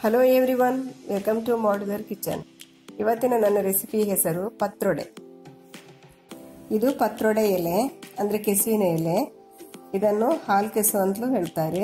hello everyone welcome to modular kitchen ಇವತ್ತಿನ ನನ್ನ recipe ಹೆಸರು ಪತ್ರೊಡೆ ಇದು ಪತ್ರೊಡೆ ಎಲೆ ಅಂದರೆ ಕೆಸುವಿನ ಎಲೆ ಇದನ್ನು ಹಾಲು ಕೆಸು ಅಂತಲೂ ಹೇಳ್ತಾರೆ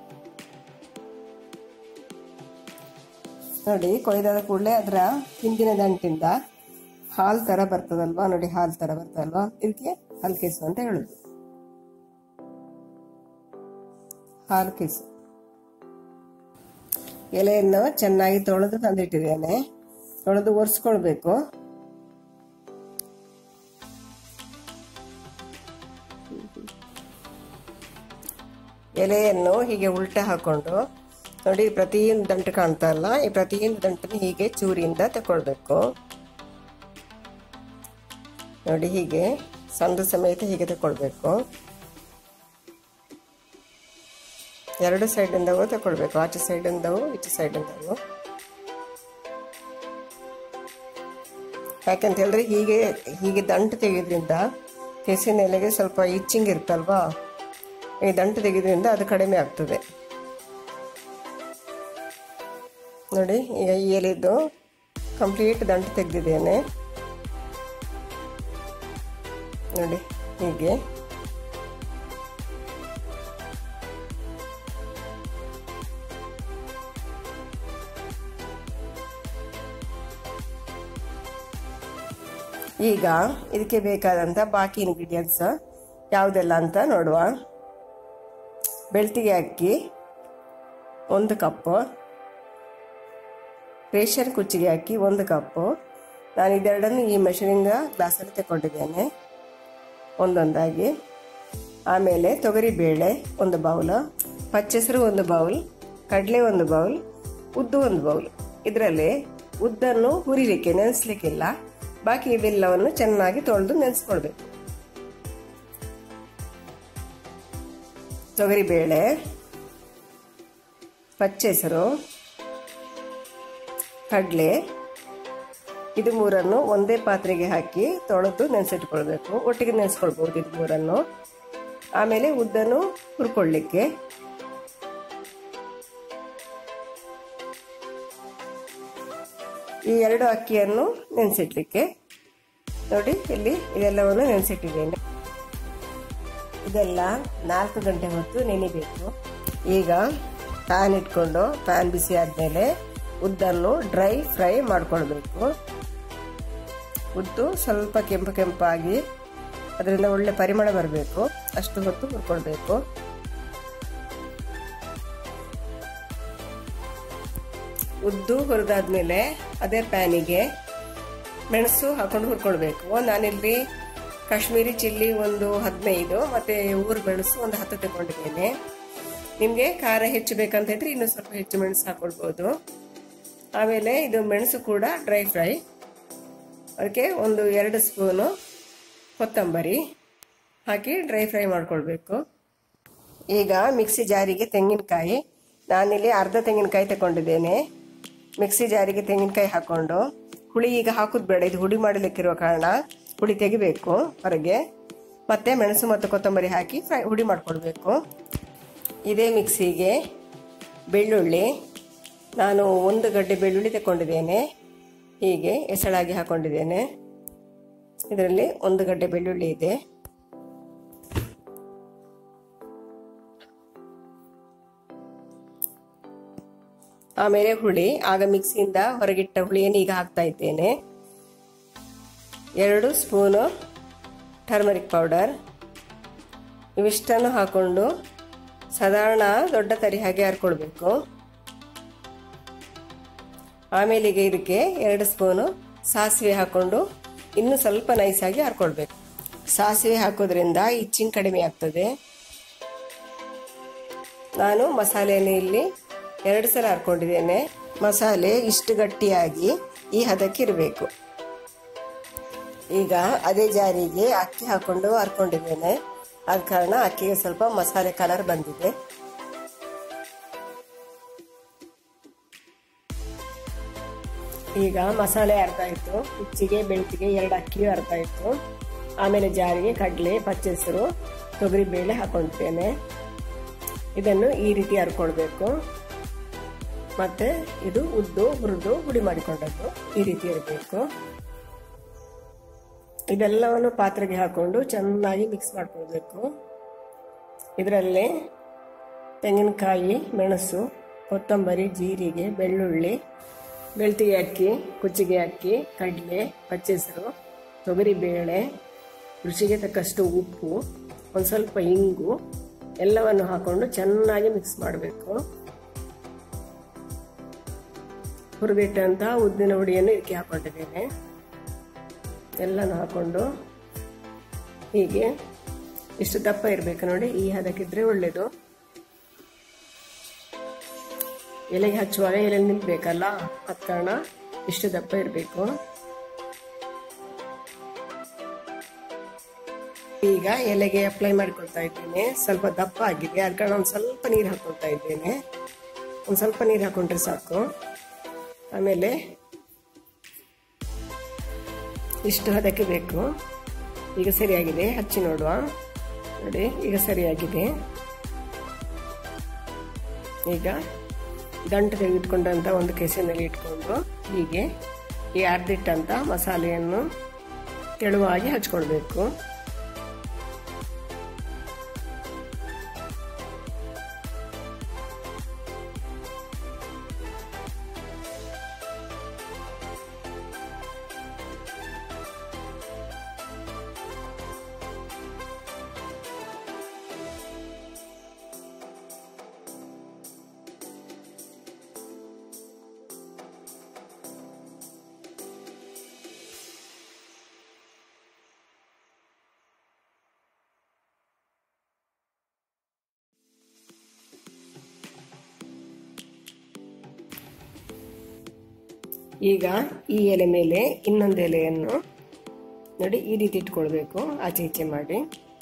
ನೋಡಿ ಕೊಯ್ದಾದ ಕೂಡಲೇ ಅದರ ಹಿಂದಿನ ದಂಟಿಂದ ಹಾಲು ಥರ ಬರ್ತದಲ್ವಾ ನೋಡಿ ಹಾಲು ಥರ ಬರ್ತದಲ್ವಾ ಇದಕ್ಕೆ ಹಾಲು ಕೆಸು ಅಂತ ಹೇಳುದು ಹಾಲು ಕೆಸು ಎಲೆಯನ್ನು ಚೆನ್ನಾಗಿ ತೊಳೆದು ತಂದಿಟ್ಟಿದ್ದೇನೆ ತೊಳೆದು ಒರೆಸ್ಕೊಳ್ಬೇಕು ಎಲೆಯನ್ನು ಹೀಗೆ ಉಲ್ಟ ಹಾಕೊಂಡು ನೋಡಿ ಪ್ರತಿಯೊಂದು ದಂಟು ಕಾಣ್ತಾ ಇಲ್ಲ ಈ ಪ್ರತಿಯೊಂದು ದಂಟನ್ನು ಹೀಗೆ ಚೂರಿಯಿಂದ ತಗೊಳ್ಬೇಕು ನೋಡಿ ಹೀಗೆ ಸಂದು ಸಮೇತ ಹೀಗೆ ತಗೊಳ್ಬೇಕು ಎರಡು ಸೈಡಿಂದವೂ ತಗೊಳ್ಬೇಕು ಆಚೆ ಸೈಡಿಂದವು ಈಚೆ ಸೈಡಿಂದವು ಯಾಕಂತ ಹೇಳಿದ್ರೆ ಹೀಗೆ ಹೀಗೆ ದಂಟು ತೆಗೆಯೋದ್ರಿಂದ ಕೆಸಿನ ಎಲೆಗೆ ಸ್ವಲ್ಪ ಇಚ್ಚಿಂಗ್ ಇರುತ್ತಲ್ವಾ ಈ ದಂಟು ತೆಗೆಯೋದ್ರಿಂದ ಅದು ಕಡಿಮೆ ಆಗ್ತದೆ ನೋಡಿ ಈಗ ಈ ಎಲೆದು ಕಂಪ್ಲೀಟ್ ದಂಟು ತೆಗೆದಿದ್ದೇನೆ ನೋಡಿ ಹೀಗೆ ಈಗ ಇದಕ್ಕೆ ಬೇಕಾದಂಥ ಬಾಕಿ ಇಂಗ್ರೀಡಿಯೆಂಟ್ಸ್ ಯಾವುದೆಲ್ಲ ಅಂತ ನೋಡುವ ಬೆಳ್ತಿಗೆ ಅಕ್ಕಿ ಒಂದು ಕಪ್ಪು ರೇಷನ್ ಕುಚ್ಚಿಗೆ ಅಕ್ಕಿ ಒಂದು ಕಪ್ಪು ನಾನು ಇದೆರಡನ್ನು ಈ ಮೆಷರಿಂಗ್ ಗ್ಲಾಸಲ್ಲಿ ತಗೊಂಡಿದ್ದೇನೆ ಒಂದೊಂದಾಗಿ ಆಮೇಲೆ ತೊಗರಿಬೇಳೆ ಒಂದು ಬೌಲ್ ಪಚ್ಚೆಸರು ಒಂದು ಬೌಲ್ ಕಡಲೆ ಒಂದು ಬೌಲ್ ಉದ್ದು ಒಂದು ಬೌಲ್ ಇದರಲ್ಲಿ ಉದ್ದನ್ನು ಹುರಿಲಿಕ್ಕೆ ನೆನೆಸ್ಲಿಕ್ಕಿಲ್ಲ ಬಾಕಿ ಇವೆಲ್ಲವನ್ನು ಚೆನ್ನಾಗಿ ತೊಳೆದು ನೆನೆಸ್ಕೊಳ್ಬೇಕು ತೊಗರಿಬೇಳೆ ಪಚ್ಚೆಸರು ಕಡಲೆ ಇದು ಮೂರನ್ನು ಒಂದೇ ಪಾತ್ರೆಗೆ ಹಾಕಿ ತೊಳೆದು ನೆನೆಸಿಟ್ಕೊಳ್ಬೇಕು ಒಟ್ಟಿಗೆ ನೆನೆಸ್ಕೊಳ್ಬೋದು ಇದು ಮೂರನ್ನು ಆಮೇಲೆ ಉದ್ದನ್ನು ಹುರ್ಕೊಳ್ಳಿಕ್ಕೆ ಈ ಎರಡು ಅಕ್ಕಿಯನ್ನು ನೆನೆಸಿಡ್ಲಿಕ್ಕೆ ನೋಡಿ ಇಲ್ಲಿ ಇದೆಲ್ಲವನ್ನು ನೆನೆಸಿಟ್ಟಿದ್ದೇನೆ ಇದೆಲ್ಲ ನಾಲ್ಕು ಗಂಟೆ ಹೊತ್ತು ನೆನಿಬೇಕು ಈಗ ಪ್ಯಾನ್ ಇಟ್ಕೊಂಡು ಪ್ಯಾನ್ ಬಿಸಿ ಆದಮೇಲೆ ಉದ್ದನ್ನು ಡ್ರೈ ಫ್ರೈ ಮಾಡ್ಕೊಳ್ಬೇಕು ಉದ್ದು ಸ್ವಲ್ಪ ಕೆಂಪು ಕೆಂಪಾಗಿ ಅದರಿಂದ ಒಳ್ಳೆ ಪರಿಮಳ ಬರಬೇಕು ಅಷ್ಟು ಹೊತ್ತು ಹುರ್ಕೊಳ್ಬೇಕು ಉದ್ದು ಹುರಿದಾದ್ಮೇಲೆ ಅದೇ ಪ್ಯಾನಿಗೆ ಮೆಣಸು ಹಾಕೊಂಡು ಹುರ್ಕೊಳ್ಬೇಕು ನಾನಿಲ್ಲಿ ಕಾಶ್ಮೀರಿ ಚಿಲ್ಲಿ ಒಂದು ಹದಿನೈದು ಮತ್ತು ಊರು ಮೆಣಸು ಒಂದು ಹತ್ತು ತಗೊಂಡಿದ್ದೇನೆ ನಿಮಗೆ ಖಾರ ಹೆಚ್ಚು ಬೇಕಂತ ಇದ್ರೆ ಇನ್ನೂ ಸ್ವಲ್ಪ ಹೆಚ್ಚು ಮೆಣಸು ಹಾಕೊಳ್ಬೋದು ಆಮೇಲೆ ಇದು ಮೆಣಸು ಕೂಡ ಡ್ರೈ ಫ್ರೈ ಅದಕ್ಕೆ ಒಂದು ಎರಡು ಸ್ಪೂನು ಕೊತ್ತಂಬರಿ ಹಾಕಿ ಡ್ರೈ ಫ್ರೈ ಮಾಡ್ಕೊಳ್ಬೇಕು ಈಗ ಮಿಕ್ಸಿ ಜಾರಿಗೆ ತೆಂಗಿನಕಾಯಿ ನಾನಿಲ್ಲಿ ಅರ್ಧ ತೆಂಗಿನಕಾಯಿ ತಗೊಂಡಿದ್ದೇನೆ ಮಿಕ್ಸಿ ಜಾರಿಗೆ ತೆಂಗಿನಕಾಯಿ ಹಾಕ್ಕೊಂಡು ಹುಳಿ ಈಗ ಹಾಕೋದು ಬೇಡ ಇದು ಹುಡಿ ಮಾಡಲಿಕ್ಕಿರುವ ಕಾರಣ ಹುಳಿ ತೆಗಿಬೇಕು ಹೊರಗೆ ಮತ್ತೆ ಮೆಣಸು ಮತ್ತು ಕೊತ್ತಂಬರಿ ಹಾಕಿ ಫ್ರೈ ಹುಡಿ ಮಾಡ್ಕೊಳ್ಬೇಕು ಇದೇ ಮಿಕ್ಸಿಗೆ ಬೆಳ್ಳುಳ್ಳಿ ನಾನು ಒಂದು ಗಡ್ಡೆ ಬೆಳ್ಳುಳ್ಳಿ ತಗೊಂಡಿದ್ದೇನೆ ಹೀಗೆ ಎಸಳಾಗಿ ಹಾಕೊಂಡಿದ್ದೇನೆ ಇದರಲ್ಲಿ ಒಂದು ಗಡ್ಡೆ ಬೆಳ್ಳುಳ್ಳಿ ಇದೆ ಆಮೇಲೆ ಹುಳಿ ಆಗ ಮಿಕ್ಸಿಯಿಂದ ಹೊರಗಿಟ್ಟ ಹುಳಿಯನ್ನು ಈಗ ಹಾಕ್ತಾ ಇದ್ದೇನೆ ಎರಡು ಸ್ಪೂನು ಟರ್ಮರಿಕ್ ಪೌಡರ್ ಇವಿಷ್ಟನ್ನು ಹಾಕೊಂಡು ಸಾಧಾರಣ ದೊಡ್ಡ ತರಿ ಹಾಗೆ ಹರ್ಕೊಳ್ಬೇಕು ಆಮೇಲೆ ಈಗ ಇದಕ್ಕೆ ಎರಡು ಸ್ಪೂನು ಸಾಸಿವೆ ಹಾಕೊಂಡು ಇನ್ನೂ ಸ್ವಲ್ಪ ನೈಸಾಗಿ ಹರ್ಕೊಳ್ಬೇಕು ಸಾಸಿವೆ ಹಾಕೋದ್ರಿಂದ ಇಚ್ಚಿಂಗ್ ಕಡಿಮೆ ಆಗ್ತದೆ ನಾನು ಮಸಾಲೆಯನ್ನು ಇಲ್ಲಿ ಎರಡು ಸಲ ಹರ್ಕೊಂಡಿದ್ದೇನೆ ಮಸಾಲೆ ಇಷ್ಟು ಗಟ್ಟಿಯಾಗಿ ಈ ಹದಕ್ಕೆ ಇರಬೇಕು ಈಗ ಅದೇ ಜಾರಿಗೆ ಅಕ್ಕಿ ಹಾಕೊಂಡು ಹರ್ಕೊಂಡಿದ್ದೇನೆ ಆದ ಕಾರಣ ಅಕ್ಕಿಗೆ ಸ್ವಲ್ಪ ಮಸಾಲೆ ಕಲರ್ ಬಂದಿದೆ ಈಗ ಮಸಾಲೆ ಅರ್ಧ ಆಯಿತು ಉಚ್ಚಿಗೆ ಬೆಳ್ತಿಗೆ ಎರಡು ಅಕ್ಕಿಯು ಅರ್ಧ ಆಯಿತು ಆಮೇಲೆ ಜಾರಿಗೆ ಕಡಲೆ ಪಚ್ಚೆಸರು ತೊಗರಿ ಬೇಳೆ ಹಾಕೊಂಡಿದ್ದೇನೆ ಇದನ್ನು ಈ ರೀತಿ ಹರ್ಕೊಳ್ಬೇಕು ಮತ್ತೆ ಇದು ಉದ್ದು ಹುರಿದು ಹುಡಿ ಮಾಡಿಕೊಂಡದ್ದು ಈ ರೀತಿ ಇರಬೇಕು ಇದೆಲ್ಲವನ್ನು ಪಾತ್ರೆಗೆ ಹಾಕೊಂಡು ಚೆನ್ನಾಗಿ ಮಿಕ್ಸ್ ಮಾಡ್ಕೊಳ್ಬೇಕು ಇದರಲ್ಲಿ ತೆಂಗಿನಕಾಯಿ ಮೆಣಸು ಕೊತ್ತಂಬರಿ ಜೀರಿಗೆ ಬೆಳ್ಳುಳ್ಳಿ ಬೆಳ್ತಿಗೆ ಅಕ್ಕಿ ಕುಚ್ಚಿಗೆ ಅಕ್ಕಿ ಕಡಲೆ ಪಚ್ಚೆಸರು ತೊಗರಿಬೇಳೆ ರುಚಿಗೆ ತಕ್ಕಷ್ಟು ಉಪ್ಪು ಒಂದು ಸ್ವಲ್ಪ ಇಂಗು ಎಲ್ಲವನ್ನು ಹಾಕೊಂಡು ಚೆನ್ನಾಗಿ ಮಿಕ್ಸ್ ಮಾಡಬೇಕು ಹುರಿದಿಟ್ಟಂಥ ಉದ್ದಿನ ಹುಡಿಯನ್ನು ಇದಕ್ಕೆ ಹಾಕೊಂಡಿದ್ದೇನೆ ಎಲ್ಲನೂ ಹಾಕೊಂಡು ಹೀಗೆ ಇಷ್ಟು ದಪ್ಪ ಇರಬೇಕು ನೋಡಿ ಈ ಹದಕ್ಕಿದ್ರೆ ಒಳ್ಳೆಯದು ಎಲೆಗೆ ಹಚ್ಚುವಾಗ ಎಲೆ ನಿಲ್ಬೇಕಲ್ಲ ಅದ ಕಾರಣ ಇಷ್ಟು ದಪ್ಪ ಇರಬೇಕು ಈಗ ಎಲೆಗೆ ಅಪ್ಲೈ ಮಾಡ್ಕೊಳ್ತಾ ಇದ್ದೇನೆ ಸ್ವಲ್ಪ ದಪ್ಪ ಆಗಿದೆ ಅದ ಕಾರಣ ಒಂದು ಸ್ವಲ್ಪ ನೀರು ಹಾಕೊಳ್ತಾ ಇದ್ದೇನೆ ಒಂದು ಸ್ವಲ್ಪ ನೀರು ಹಾಕೊಂಡ್ರೆ ಸಾಕು ಆಮೇಲೆ ಇಷ್ಟು ಹದಕ್ಕೆ ಬೇಕು ಈಗ ಸರಿಯಾಗಿದೆ ಹಚ್ಚಿ ನೋಡುವ ನೋಡಿ ಈಗ ಸರಿಯಾಗಿದೆ ಈಗ ದಂಟು ತೆಗೆದುಕೊಂಡಂಥ ಒಂದು ಕೆಸೆನಲ್ಲಿ ಇಟ್ಕೊಂಡು ಹೀಗೆ ಈ ಅರ್ಧಿಟ್ಟಂಥ ಮಸಾಲೆಯನ್ನು ತೆಳುವಾಗಿ ಹಚ್ಕೊಳ್ಬೇಕು ಈಗ ಈ ಎಲೆ ಮೇಲೆ ಇನ್ನೊಂದು ಎಲೆಯನ್ನು ನೋಡಿ ಈ ರೀತಿ ಇಟ್ಕೊಳ್ಬೇಕು ಆಚೆ ಈಚೆ ಮಾಡಿ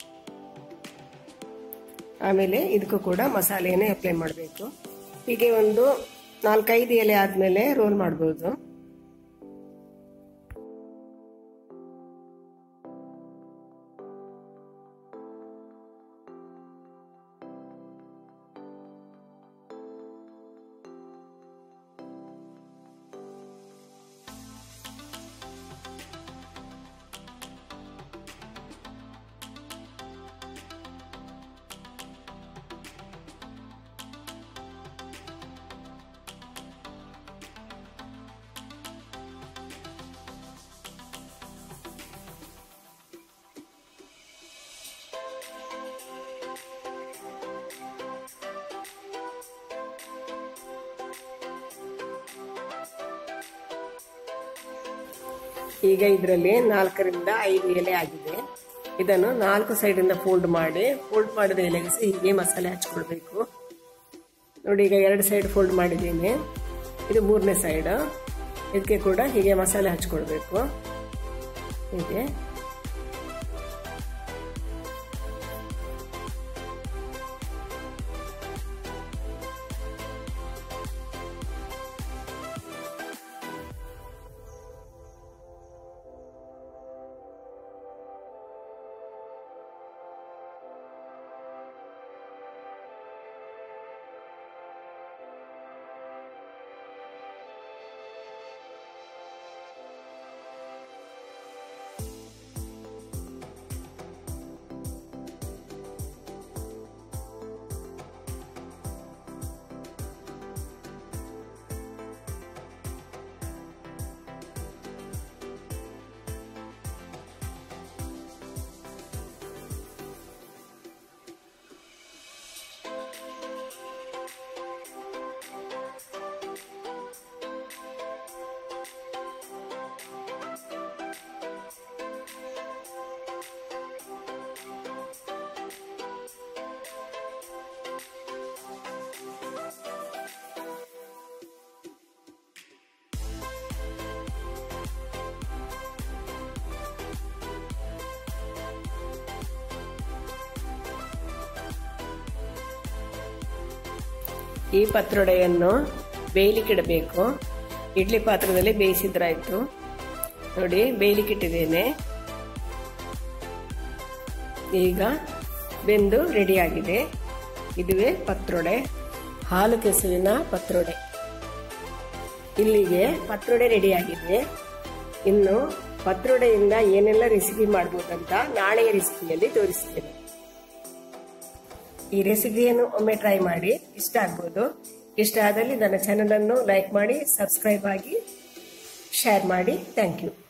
ಆಮೇಲೆ ಇದಕ್ಕೂ ಕೂಡ ಮಸಾಲೆಯನ್ನೇ ಅಪ್ಲೈ ಮಾಡಬೇಕು ಹೀಗೆ ಒಂದು ನಾಲ್ಕೈದು ಎಲೆ ಆದಮೇಲೆ ರೋಲ್ ಮಾಡ್ಬೋದು ಈಗ ಇದರಲ್ಲಿ ನಾಲ್ಕರಿಂದ ಐದು ಎಲೆ ಆಗಿದೆ ಇದನ್ನು ನಾಲ್ಕು ಸೈಡಿಂದ ಫೋಲ್ಡ್ ಮಾಡಿ ಫೋಲ್ಡ್ ಮಾಡಿದ ಎಲೆಗೆ ಸಹ ಹೀಗೆ ಮಸಾಲೆ ಹಚ್ಕೊಳ್ಬೇಕು ನೋಡಿ ಈಗ ಎರಡು ಸೈಡ್ ಫೋಲ್ಡ್ ಮಾಡಿದ್ದೀನಿ ಇದು ಮೂರನೇ ಸೈಡ್ ಇದಕ್ಕೆ ಕೂಡ ಹೀಗೆ ಮಸಾಲೆ ಹಚ್ಕೊಳ್ಬೇಕು ಹೀಗೆ ಈ ಪತ್ರೊಡೆಯನ್ನು ಬೇಯಲಿಕ್ಕಿಡಬೇಕು ಇಡ್ಲಿ ಪಾತ್ರದಲ್ಲಿ ಬೇಯಿಸಿದ್ರಾಯ್ತು ನೋಡಿ ಬೇಯಲಿಕ್ಕಿಟ್ಟಿದ್ದೇನೆ ಈಗ ಬೆಂದು ರೆಡಿಯಾಗಿದೆ ಇದುವೇ ಪತ್ರೊಡೆ ಹಾಲು ಕೆಸುವಿನ ಪತ್ರೊಡೆ ಇಲ್ಲಿಗೆ ಪತ್ರೊಡೆ ರೆಡಿಯಾಗಿದೆ ಇನ್ನು ಪತ್ರೊಡೆಯಿಂದ ಏನೆಲ್ಲ ರೆಸಿಪಿ ಮಾಡ್ಬೋದಂತ ನಾಳೆಯ ರೆಸಿಪಿಯಲ್ಲಿ ತೋರಿಸ್ತೇನೆ ಈ ರೆಸಿಪಿಯನ್ನು ಒಮ್ಮೆ ಟ್ರೈ ಮಾಡಿ ಇಷ್ಟ ಆಗ್ಬೋದು ಇಷ್ಟ ಆದಲ್ಲಿ ನನ್ನ ಚಾನಲ್ ಅನ್ನು ಲೈಕ್ ಮಾಡಿ ಸಬ್ಸ್ಕ್ರೈಬ್ ಆಗಿ ಶೇರ್ ಮಾಡಿ ಥ್ಯಾಂಕ್ ಯು